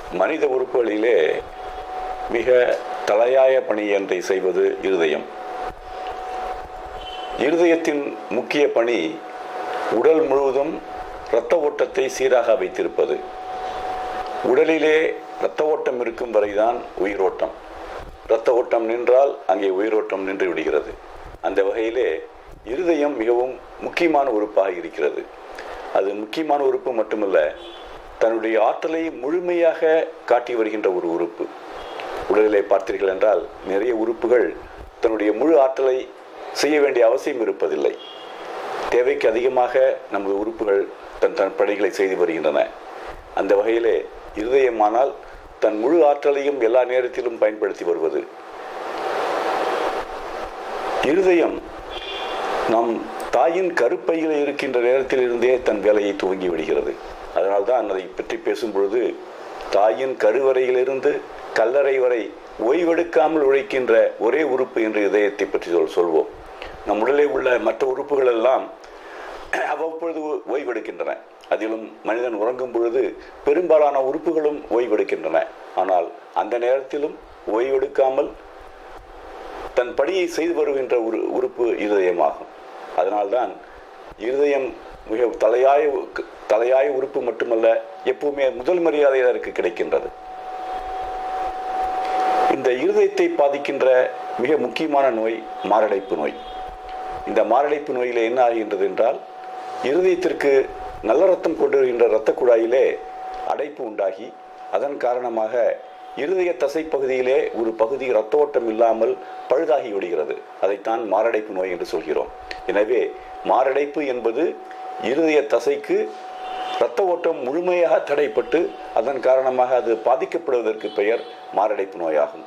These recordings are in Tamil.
மனித உறுப்புகளிலே மிக தலையாய பணி ஒன்றை செய்வது இருதயம் இருதயத்தின் முக்கிய பணி உடல் முழுவதும் இரத்த ஓட்டத்தை சீராக வைத்திருப்பது உடலிலே இரத்த ஓட்டம் இருக்கும் வரைதான் உயிரோட்டம் இரத்த ஓட்டம் நின்றால் அங்கே உயிரோட்டம் நின்று விடுகிறது அந்த வகையிலே இருதயம் மிகவும் முக்கியமான உறுப்பாக இருக்கிறது அது முக்கியமான உறுப்பு மட்டுமல்ல தன்னுடைய ஆற்றலை முழுமையாக காட்டி வருகின்ற ஒரு உறுப்பு உடலிலே பார்த்தீர்கள் என்றால் நிறைய உறுப்புகள் தன்னுடைய முழு ஆற்றலை செய்ய வேண்டிய அவசியம் இருப்பதில்லை தேவைக்கு அதிகமாக நமது உறுப்புகள் தன் தன் பணிகளை செய்து வருகின்றன அந்த வகையிலே இருதயமானால் தன் முழு ஆற்றலையும் எல்லா நேரத்திலும் பயன்படுத்தி வருவது இருதயம் நம் தாயின் கருப்பையில் இருக்கின்ற நேரத்தில் இருந்தே தன் வேலையை துவங்கி விடுகிறது அதனால்தான் அதை பற்றி பேசும்பொழுது தாயின் கருவறையிலிருந்து கல்லறை வரை ஓய்வெடுக்காமல் உழைக்கின்ற ஒரே உறுப்பு என்று இதயத்தை பற்றி சொல் சொல்வோம் நம் உடலில் உள்ள மற்ற உறுப்புகள் எல்லாம் அவ்வப்பொழுது ஓய்வெடுக்கின்றன அதிலும் மனிதன் உறங்கும் பொழுது பெரும்பாலான உறுப்புகளும் ஓய்வெடுக்கின்றன ஆனால் அந்த நேரத்திலும் ஓய்வெடுக்காமல் தன் பணியை செய்து வருகின்ற ஒரு உறுப்பு இருதயமாகும் அதனால்தான் இருதயம் மிக தலையாய தலையாய உறுப்பு மட்டுமல்ல எப்பவுமே முதல் மரியாதை அதற்கு கிடைக்கின்றது இந்த இருதயத்தை பாதிக்கின்ற மிக முக்கியமான நோய் மாரடைப்பு நோய் இந்த மாரடைப்பு நோயிலே என்ன ஆகின்றது என்றால் இருதயத்திற்கு நல்ல ரத்தம் கொண்டு வருகின்ற இரத்த குழாயிலே அடைப்பு உண்டாகி அதன் காரணமாக இருதய தசை பகுதியிலே ஒரு பகுதி இரத்த ஓட்டம் இல்லாமல் பழுதாகி விடுகிறது அதைத்தான் மாரடைப்பு நோய் என்று சொல்கிறோம் எனவே மாரடைப்பு என்பது இருதய தசைக்கு இரத்த ஓட்டம் முழுமையாக தடைப்பட்டு அதன் காரணமாக அது பாதிக்கப்படுவதற்கு பெயர் மாரடைப்பு நோயாகும்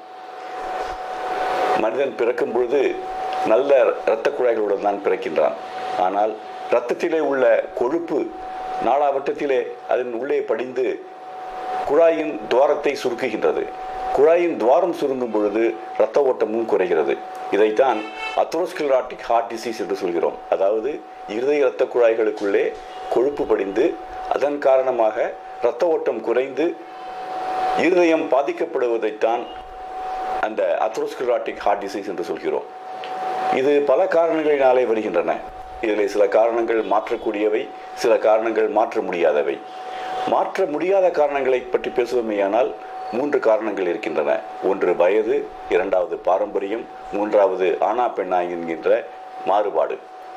மனிதன் பிறக்கும் பொழுது நல்ல இரத்த குழாய்களுடன் தான் பிறக்கின்றான் ஆனால் இரத்தத்திலே உள்ள கொழுப்பு நாளாவட்டத்திலே அதன் உள்ளே படிந்து குழாயின் துவாரத்தை சுருக்குகின்றது குழாயின் துவாரம் சுருங்கும் பொழுது இரத்த ஓட்டமும் குறைகிறது இதைத்தான் அத்ரோஸ்கிலராட்டிக் ஹார்ட் டிசீஸ் என்று சொல்கிறோம் அதாவது இருதய இரத்த குழாய்களுக்குள்ளே கொழுப்பு படிந்து அதன் காரணமாக இரத்த ஓட்டம் குறைந்து இருதயம் பாதிக்கப்படுவதைத்தான் அந்த அத்ரோஸ்கிலராட்டிக் ஹார்ட் டிசீஸ் என்று சொல்கிறோம் இது பல காரணங்களினாலே வருகின்றன இதில் சில காரணங்கள் மாற்றக்கூடியவை சில காரணங்கள் மாற்ற முடியாதவை மாற்ற முடியாத காரணங்களை பற்றி பேசுவோமேயானால் மூன்று காரணங்கள் இருக்கின்றன ஒன்று வயது இரண்டாவது பாரம்பரியம் மூன்றாவது ஆனா பெண்ணா என்கின்ற மாறுபாடு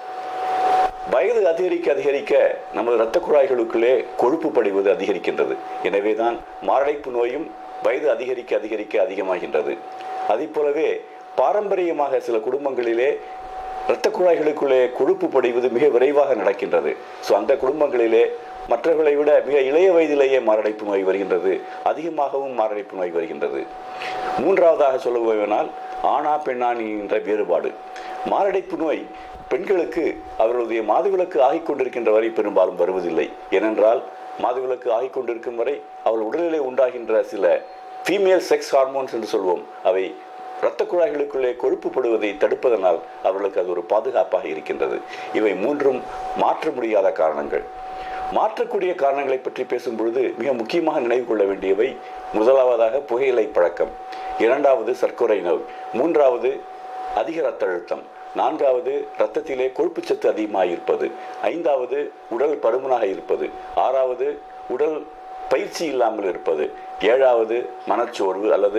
வயது அதிகரிக்க அதிகரிக்க நமது இரத்த குழாய்களுக்குள்ளே கொழுப்பு படிவது அதிகரிக்கின்றது எனவேதான் மாரடைப்பு நோயும் வயது அதிகரிக்க அதிகரிக்க அதிகமாகின்றது அதே போலவே பாரம்பரியமாக சில குடும்பங்களிலே இரத்த குழாய்களுக்குள்ளே கொழுப்பு படிவது மிக விரைவாக நடக்கின்றது ஸோ அந்த குடும்பங்களிலே மற்றவர்களை விட மிக இளைய வயதிலேயே மாரடைப்பு நோய் வருகின்றது அதிகமாகவும் மாரடைப்பு நோய் வருகின்றது மூன்றாவதாக சொல்லுவேனால் ஆணா பெண்ணா என்கின்ற வேறுபாடு மாரடைப்பு நோய் பெண்களுக்கு அவர்களுடைய மாதுவிலக்கு ஆகிக் கொண்டிருக்கின்ற வரை பெரும்பாலும் வருவதில்லை ஏனென்றால் மாதுவிலக்கு ஆகிக் கொண்டிருக்கும் வரை அவள் உடலிலே உண்டாகின்ற சில ஃபீமேல் செக்ஸ் ஹார்மோன்ஸ் என்று சொல்வோம் அவை இரத்த குழாய்களுக்குள்ளே கொழுப்புப்படுவதை தடுப்பதனால் அவர்களுக்கு அது ஒரு பாதுகாப்பாக இருக்கின்றது இவை மூன்றும் மாற்ற முடியாத காரணங்கள் மாற்றக்கூடிய காரணங்களை பற்றி பேசும் பொழுது மிக முக்கியமாக நினைவு கொள்ள வேண்டியவை முதலாவதாக புகையிலை பழக்கம் இரண்டாவது சர்க்கரை நோய் மூன்றாவது அதிக ரத்த அழுத்தம் நான்காவது இரத்தத்திலே கொழுப்புச்சத்து அதிகமாக இருப்பது ஐந்தாவது உடல் பருமனாக இருப்பது ஆறாவது உடல் பயிற்சி இல்லாமல் இருப்பது ஏழாவது மனச்சோர்வு அல்லது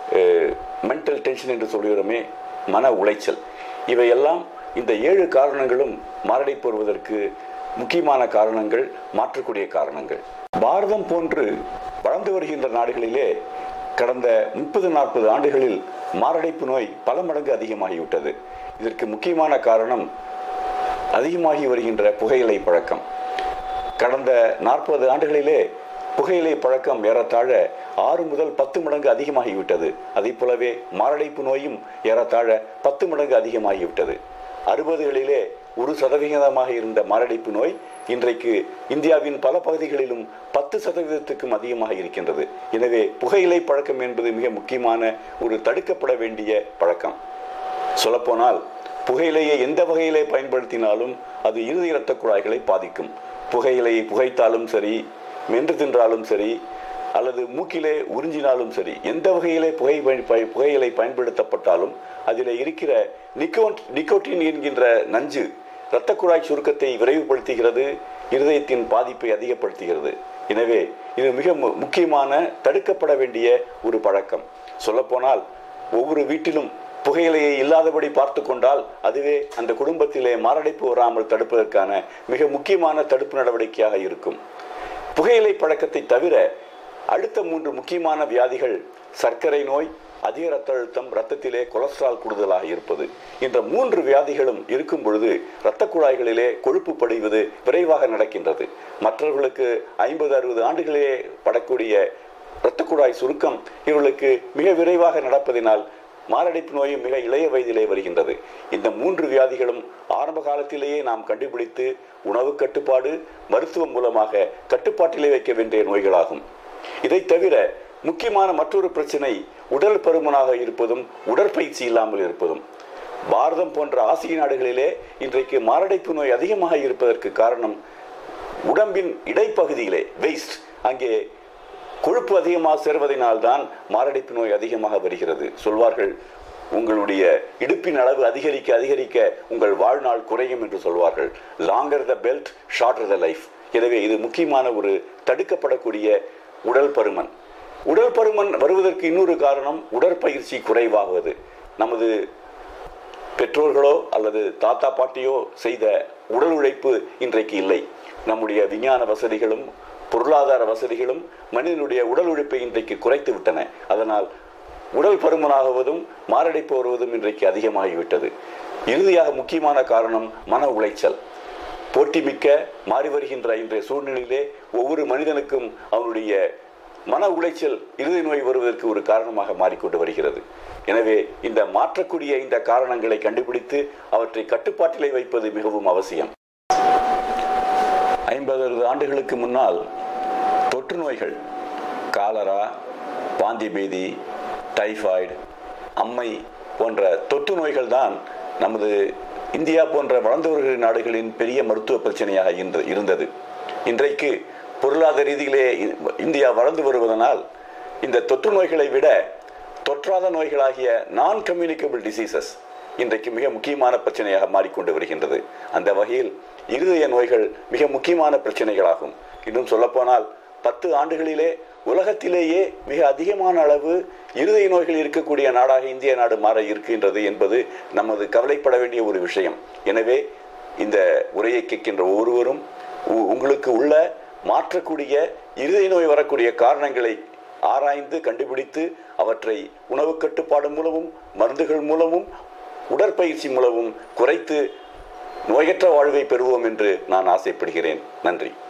மென்டல் டென்ஷன் என்று சொல்கிறோமே மன உளைச்சல் இவையெல்லாம் இந்த ஏழு காரணங்களும் மாரடைப்பு வருவதற்கு முக்கியமான காரணங்கள் மாற்றக்கூடிய காரணங்கள் பாரதம் போன்று வளர்ந்து வருகின்ற நாடுகளிலே கடந்த முப்பது நாற்பது ஆண்டுகளில் மாரடைப்பு நோய் பல மடங்கு அதிகமாகிவிட்டது இதற்கு முக்கியமான காரணம் அதிகமாகி வருகின்ற புகையிலை பழக்கம் கடந்த நாற்பது ஆண்டுகளிலே புகையிலை பழக்கம் ஏறத்தாழ ஆறு முதல் பத்து மடங்கு அதிகமாகிவிட்டது அதே போலவே மாரடைப்பு நோயும் ஏறத்தாழ பத்து மடங்கு அதிகமாகிவிட்டது அறுபதுகளிலே ஒரு சதவிகிதமாக இருந்த மாரடைப்பு நோய் இன்றைக்கு இந்தியாவின் பல பகுதிகளிலும் பத்து சதவீதத்துக்கும் அதிகமாக இருக்கின்றது எனவே புகையிலை பழக்கம் என்பது மிக முக்கியமான ஒரு தடுக்கப்பட வேண்டிய பழக்கம் சொல்லப்போனால் புகையிலையை எந்த வகையிலே பயன்படுத்தினாலும் அது இறுதி இரத்த குழாய்களை பாதிக்கும் புகையிலையை புகைத்தாலும் சரி மென்று தின்றாலும் சரி அல்லது மூக்கிலே உறிஞ்சினாலும் சரி எந்த வகையிலே புகை பயன் பய- புகையிலை பயன்படுத்தப்பட்டாலும் அதில் இருக்கிற நிக்கோன் நிக்கோட்டின் என்கின்ற நஞ்சு இரத்த குழாய் சுருக்கத்தை விரைவுபடுத்துகிறது இருதயத்தின் பாதிப்பை அதிகப்படுத்துகிறது எனவே இது மிக மு- முக்கியமான தடுக்கப்பட வேண்டிய ஒரு பழக்கம் சொல்லப்போனால் ஒவ்வொரு வீட்டிலும் புகையிலையை இல்லாதபடி பார்த்து கொண்டால் அதுவே அந்த குடும்பத்திலே மாரடைப்பு வராமல் தடுப்பதற்கான மிக முக்கியமான தடுப்பு நடவடிக்கையாக இருக்கும் புகையிலை பழக்கத்தை தவிர அடுத்த மூன்று முக்கியமான வியாதிகள் சர்க்கரை நோய் அதிக ரத்த அழுத்தம் ரத்தத்திலே கொலஸ்ட்ரால் கூடுதலாக இருப்பது இந்த மூன்று வியாதிகளும் இருக்கும் பொழுது இரத்த குழாய்களிலே கொழுப்பு படிவது விரைவாக நடக்கின்றது மற்றவர்களுக்கு ஐம்பது அறுபது ஆண்டுகளிலே படக்கூடிய இரத்த குழாய் சுருக்கம் இவர்களுக்கு மிக விரைவாக நடப்பதினால் மாரடைப்பு நோயும் மிக இளைய வயதிலே வருகின்றது இந்த மூன்று வியாதிகளும் ஆரம்ப காலத்திலேயே நாம் கண்டுபிடித்து உணவு கட்டுப்பாடு மருத்துவம் மூலமாக கட்டுப்பாட்டிலே வைக்க வேண்டிய நோய்களாகும் இதை தவிர முக்கியமான மற்றொரு பிரச்சனை உடல் பருமனாக இருப்பதும் உடற்பயிற்சி இல்லாமல் இருப்பதும் பாரதம் போன்ற ஆசிய நாடுகளிலே இன்றைக்கு மாரடைப்பு நோய் அதிகமாக இருப்பதற்கு காரணம் உடம்பின் இடைப்பகுதியிலே வெயிஸ்ட் அங்கே கொழுப்பு அதிகமாக சேர்வதனால்தான் மாரடைப்பு நோய் அதிகமாக வருகிறது சொல்வார்கள் உங்களுடைய இடுப்பின் அளவு அதிகரிக்க அதிகரிக்க உங்கள் வாழ்நாள் குறையும் என்று சொல்வார்கள் longer the belt shorter the life எனவே இது முக்கியமான ஒரு தடுக்கப்படக்கூடிய உடல் பருமன் உடல் பருமன் வருவதற்கு இன்னொரு காரணம் உடற்பயிற்சி குறைவாகுவது நமது பெற்றோர்களோ அல்லது தாத்தா பாட்டியோ செய்த உடல் உழைப்பு இன்றைக்கு இல்லை நம்முடைய விஞ்ஞான வசதிகளும் பொருளாதார வசதிகளும் மனிதனுடைய உடல் உழைப்பை இன்றைக்கு குறைத்து விட்டன அதனால் உடல் பருமனாகுவதும் மாரடைப்பு வருவதும் இன்றைக்கு அதிகமாகிவிட்டது இறுதியாக முக்கியமான காரணம் மன உளைச்சல் போட்டி மிக்க மாறி வருகின்ற இன்றைய சூழ்நிலையிலே ஒவ்வொரு மனிதனுக்கும் அவனுடைய மன உளைச்சல் இருதய நோய் வருவதற்கு ஒரு காரணமாக மாறிக்கொண்டு வருகிறது எனவே இந்த மாற்றக்கூடிய இந்த காரணங்களை கண்டுபிடித்து அவற்றை கட்டுப்பாட்டிலே வைப்பது மிகவும் அவசியம் ஐம்பது அறுபது ஆண்டுகளுக்கு முன்னால் தொற்று நோய்கள் காலரா வாந்தி பேதி டைஃபாய்டு அம்மை போன்ற தொற்று நோய்கள் தான் நமது இந்தியா போன்ற வளர்ந்து வருகிற நாடுகளின் பெரிய மருத்துவ பிரச்சனையாக இன்று இருந்தது இன்றைக்கு பொருளாதார ரீதியிலே இ- இந்தியா வளர்ந்து வருவதனால் இந்த தொற்று நோய்களை விட தொற்றாத நோய்களாகிய நான் கம்யூனிகபிள் டிசீசஸ் இன்றைக்கு மிக முக்கியமான பிரச்சனையாக மாறிக்கொண்டு வருகின்றது அந்த வகையில் இருதய நோய்கள் மிக முக்கியமான பிரச்சனைகளாகும் இன்னும் சொல்லப்போனால் பத்து ஆண்டுகளிலே உலகத்திலேயே மிக அதிகமான அளவு இருதய நோய்கள் இருக்கக்கூடிய நாடாக இந்திய நாடு மாற இருக்கின்றது என்பது நமது கவலைப்பட வேண்டிய ஒரு விஷயம் எனவே இந்த உரையை கேட்கின்ற ஒவ்வொருவரும் உ- உங்களுக்கு உள்ள மாற்றக்கூடிய இருதய நோய் வரக்கூடிய காரணங்களை ஆராய்ந்து கண்டுபிடித்து அவற்றை உணவு கட்டுப்பாடு மூலமும் மருந்துகள் மூலமும் உடற்பயிற்சி மூலமும் குறைத்து நோயற்ற வாழ்வை பெறுவோம் என்று நான் ஆசைப்படுகிறேன் நன்றி